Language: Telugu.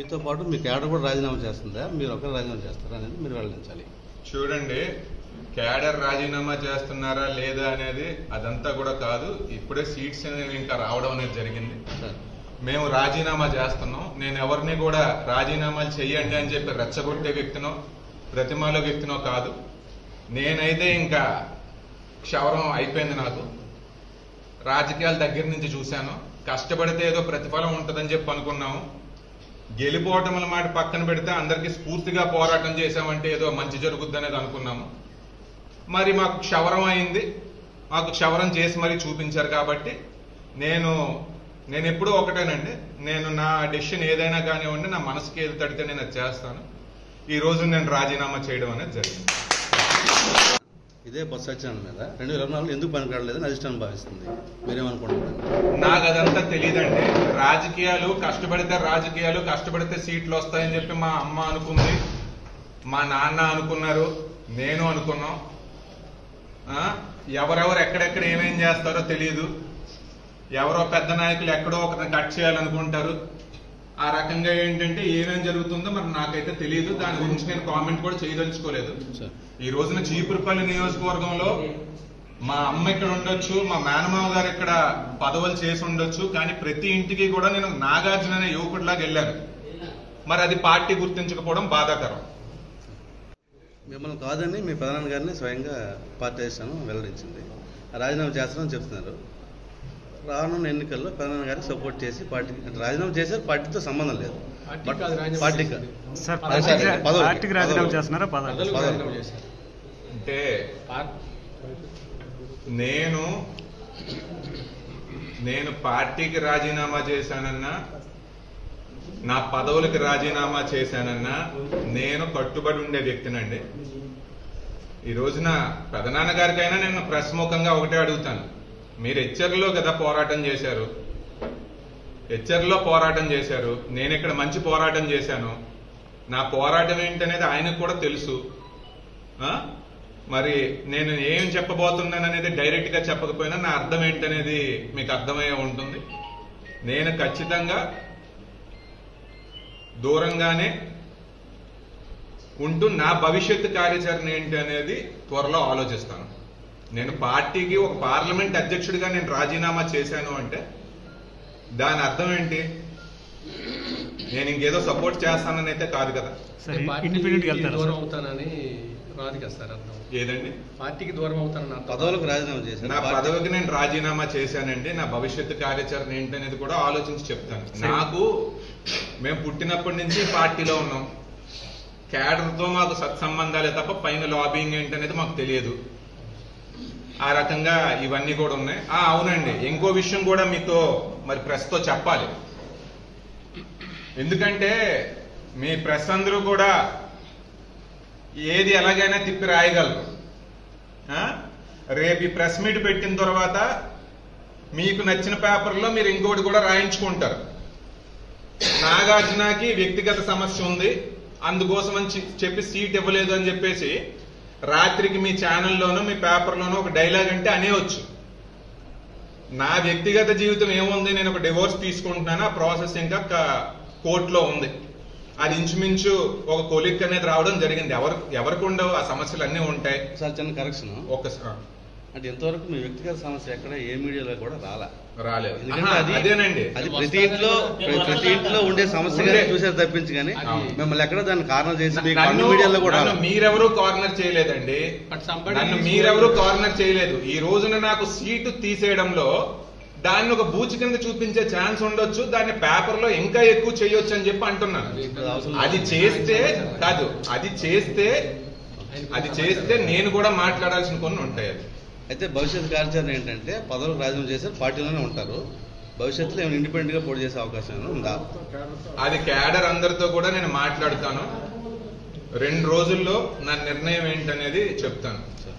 మీతో పాటు మీ క్యాడర్ కూడా రాజీనామా చేస్తుందా మీరు ఒకరు రాజీనామా చేస్తారా అనేది మీరు వెల్లడించాలి చూడండి క్యాడర్ రాజీనామా చేస్తున్నారా లేదా అనేది అదంతా కూడా కాదు ఇప్పుడే సీట్స్ అనేవి ఇంకా రావడం అనేది జరిగింది సార్ మేము రాజీనామా చేస్తున్నాం నేను ఎవరిని కూడా రాజీనామాలు చెయ్యండి అని చెప్పి రెచ్చగొట్టే వ్యక్తినో ప్రతిమాలో వ్యక్తినో కాదు నేనైతే ఇంకా క్షవరం అయిపోయింది నాకు రాజకీయాల దగ్గర నుంచి చూశాను కష్టపడితే ఏదో ప్రతిఫలం ఉంటుందని చెప్పి అనుకున్నాము గెలిపోవటముల మాట పక్కన పెడితే అందరికీ స్ఫూర్తిగా పోరాటం చేశామంటే ఏదో మంచి జరుగుద్ది అనేది అనుకున్నాము మరి మాకు క్షవరం అయింది మాకు క్షవరం చేసి మరీ చూపించారు కాబట్టి నేను నేను ఎప్పుడూ ఒకటేనండి నేను నా డెసిషన్ ఏదైనా కానివ్వండి నా మనసుకి ఏది తడితే నేను అది చేస్తాను ఈ రోజు నేను రాజీనామా చేయడం అనేది జరిగింది ఇదే బొత్స సత్యనారాయణ మీద రెండు వేల ఇరవై నాలుగులో ఎందుకు పనికిరాలేదని అధిష్టానం భావిస్తుంది మీరేమనుకుంటున్నారు నాకు అదంతా తెలియదండి రాజకీయాలు కష్టపడితే రాజకీయాలు కష్టపడితే సీట్లు వస్తాయని చెప్పి మా అమ్మ అనుకుంది మా నాన్న అనుకున్నారు నేను అనుకున్నాం ఆ, ఎవరెవరు ఎక్కడెక్కడ ఏమేం చేస్తారో తెలియదు ఎవరో పెద్ద నాయకులు ఎక్కడో ఒకరిని కట్ చేయాలనుకుంటారు ఆ రకంగా ఏంటంటే ఏమేం జరుగుతుందో మరి నాకైతే తెలియదు దాని గురించి నేను కామెంట్ కూడా చేయదలుచుకోలేదు సార్ ఈ రోజున చీపురుపల్లి నియోజకవర్గంలో మా అమ్మ ఇక్కడ ఉండొచ్చు మా మేనమామ గారు ఇక్కడ పదవులు చేసి ఉండొచ్చు కానీ ప్రతి ఇంటికి కూడా నేను నాగార్జున అనే యువకుడిలాగా వెళ్ళాను మరి అది పార్టీ గుర్తించకపోవడం బాధాకరం మిమ్మల్ని కాదని మీ ప్రధాన గారిని స్వయంగా పార్టీ అధిష్టానం వెల్లడించింది రాజీనామా చేస్తారని చెప్తున్నారు రానున్న ఎన్నికల్లో ప్రధాన గారికి సపోర్ట్ చేసి పార్టీకి అంటే రాజీనామా చేశారు పార్టీతో సంబంధం లేదు పార్టీకి బట్ కాదు రాజీనామా పార్టీకి చేసింది. కాదు. సార్ పదవులకి, పార్టీకి పదవులకి, పార్టీకి రాజీనామా పదవులకి. చేస్తున్నారా పదవి ప్రజలకు పదవులు. రాజీనామా చేశారు అంటే పార్- నేను నేను పార్టీకి రాజీనామా చేశానన్నా నా పదవులకు రాజీనామా చేశానన్నా నేను కట్టుబడి ఉండే వ్యక్తినండి ఈ రోజున ప్రధాన గారికైనా నేను ప్రెస్ ముఖంగా ఒకటే అడుగుతాను మీరు హెచ్చర్లో కదా పోరాటం చేశారు హెచ్చర్లో పోరాటం చేశారు నేను ఇక్కడ మంచి పోరాటం చేశాను నా పోరాటం ఏంటనేది ఆయనకు కూడా తెలుసు ఆ? మరి నేను ఏం చెప్పబోతున్నాను అనేది డైరెక్ట్ గా చెప్పకపోయినా నా అర్థం ఏంటనేది మీకు అర్థమయ్యే ఉంటుంది నేను ఖచ్చితంగా దూరంగానే ఉంటూ నా భవిష్యత్తు కార్యాచరణ ఏంటి అనేది త్వరలో ఆలోచిస్తాను నేను పార్టీకి ఒక పార్లమెంట్ అధ్యక్షుడిగా నేను రాజీనామా చేశాను అంటే దాని అర్థం ఏంటి నేను ఇంకేదో సపోర్ట్ చేస్తానని అయితే కాదు కదా సరే పార్టీకి ఇండిపెండెంట్ గా వెళ్తారా దూరం సార్ అవుతానని రాదు కదా సార్ అర్థం ఏదండి పార్టీకి దూరం అవుతానని అర్థం పదవులకు రాజీనామా చేశారు నా పార్టీ- పదవికి నేను రాజీనామా చేశానండి నా భవిష్యత్తు కార్యాచరణ ఏంటనేది కూడా ఆలోచించి చెప్తాను సరే. నాకు మేము పుట్టినప్పటి నుంచి ఈ పార్టీలో ఉన్నాం క్యాడర్ తో మాకు సత్సంబంధాలే తప్ప పైన లాబింగ్ ఏంటనేది మాకు తెలియదు ఆ రకంగా ఇవన్నీ కూడా ఉన్నాయి ఆ అవునండి ఇంకో విషయం కూడా మీతో మరి ప్రెస్ తో చెప్పాలి ఎందుకంటే మీ ప్రెస్ అందరూ కూడా ఏది ఎలాగైనా తిప్పి రాయగలరు ఆ? రేపు ఈ ప్రెస్ మీట్ పెట్టిన తర్వాత మీకు నచ్చిన పేపర్లో మీరు ఇంకోటి కూడా రాయించుకుంటారు నాగార్జునకి వ్యక్తిగత సమస్య ఉంది అందుకోసం అని చె- చెప్పి సీట్ ఇవ్వలేదు అని చెప్పేసి రాత్రికి మీ ఛానల్లోనూ మీ పేపర్లోనూ ఒక డైలాగ్ అంటే అనేవచ్చు నా వ్యక్తిగత జీవితం ఏముంది నేను ఒక డివోర్స్ తీసుకుంటున్నాను ఆ ప్రాసెస్ ఇంకా క- కోర్టులో ఉంది అది ఇంచుమించు ఒక కొలిక్ అనేది రావడం జరిగింది ఎవరు ఎవరికి ఉండవు ఆ సమస్యలు అన్నీ ఉంటాయి ఒకసారి చిన్న కరెక్షన్ ఒక అంటే ఇంతవరకు మీ వ్యక్తిగత సమస్య ఎక్కడ ఏ మీడియాలో కూడా రాలా రాలేదు ఎందుకంటే ఆహా, అది అదేనండి అది ప్రతి ఇంట్లో ప్ర- ప్రతి ఇంట్లో ఉండే సమస్యగానే ఉండే. చూసారు తప్పించి కానీ అవును. మిమ్మల్ని ఎక్కడ దాన్ని కారణం చేసి మీకు నన్ను అన్ని మీడియాలో కూడా నన్ను రాలా. మీరెవరూ కార్నర్ చేయలేదండి But somebody నన్ను is మీరెవరూ going- కార్నర్ చేయలేదు ఈ రోజున నాకు సీటు తీసేయడంలో దాన్ని ఒక బూచి కింద చూపించే ఛాన్స్ ఉండొచ్చు దాన్ని పేపర్ లో ఇంకా ఎక్కువ చేయొచ్చు అని చెప్పి అంటున్నాను అది చేస్తే కాదు అది చేస్తే అది చేస్తే నేను కూడా మాట్లాడాల్సిన కొన్ని ఉంటాయి అది అయితే భవిష్యత్ కార్యాచరణ ఏంటంటే పదవులకు రాజీనామా చేసి పార్టీలోనే ఉంటారు భవిష్యత్తులో ఏమైనా ఇండిపెండెంట్ గా పోటీ చేసే అవకాశం ఏమైనా ఉందా అది క్యాడర్ అందరితో కూడా నేను మాట్లాడుతాను రెండు రోజుల్లో నా నిర్ణయం ఏంటనేది చెప్తాను సరే.